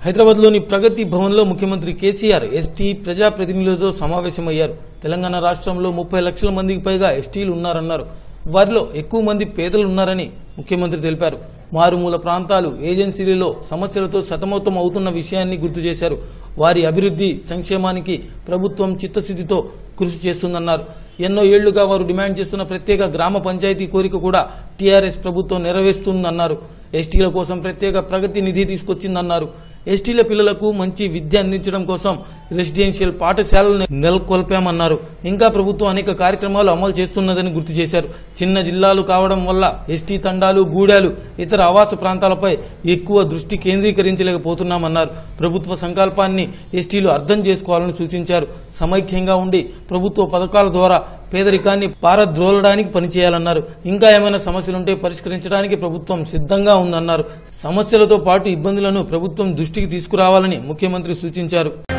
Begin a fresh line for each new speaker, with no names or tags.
హైదరాబాద్లోని ప్రగతి భవన్లో ముఖ్యమంత్రి కేసీఆర్ ఎస్టీ ప్రజాప్రతినిధులతో సమావేశమయ్యారు తెలంగాణ రాష్ట్రంలో ముప్పై లక్షల మందికి పైగా ఎస్టీలు ఉన్నారన్నారు వారిలో ఎక్కువ మంది పేదలు ఉన్నారని ముఖ్యమంత్రి తెలిపారు మారుమూల ప్రాంతాలు ఏజెన్సీలలో సమస్యలతో సతమతం అవుతున్న విషయాన్ని గుర్తు చేశారు వారి అభివృద్ధి సంక్షేమానికి ప్రభుత్వం చిత్తశుద్ధితో కృషి చేస్తుందన్నారు ఎన్నో ఏళ్లుగా వారు డిమాండ్ చేస్తున్న ప్రత్యేక గ్రామ పంచాయతీ కోరిక కూడా టీఆర్ఎస్ ప్రభుత్వం నెరవేరుస్తుందన్నారు ఎస్టీల కోసం ప్రత్యేక ప్రగతి నిధి తీసుకొచ్చిందన్నారు ఎస్టీల పిల్లలకు మంచి విద్య అందించడం కోసం రెసిడెన్షియల్ పాఠశాలలు నెలకొల్పామన్నారు ఇంకా ప్రభుత్వం అనేక కార్యక్రమాలు అమలు చేస్తున్నదని గుర్తు చేశారు చిన్న జిల్లాలు కావడం వల్ల ఎస్టీ తండాలు గూడాలు ఇతర ఆవాస ప్రాంతాలపై ఎక్కువ దృష్టి కేంద్రీకరించలేకపోతున్నామన్నారు ప్రభుత్వ సంకల్పాన్ని ఎస్టీలు అర్థం చేసుకోవాలని సూచించారు సమైక్యంగా ఉండి ప్రభుత్వ పథకాల ద్వారా పేదరికాన్ని పారద్రోలడానికి పనిచేయాలన్నారు ఇంకా ఏమైనా సమస్యలుంటే పరిష్కరించడానికి ప్రభుత్వం సిద్ధంగా ఉందన్నారు సమస్యలతో పాటు ఇబ్బందులను ప్రభుత్వం దృష్టికి తీసుకురావాలని ముఖ్యమంత్రి సూచించారు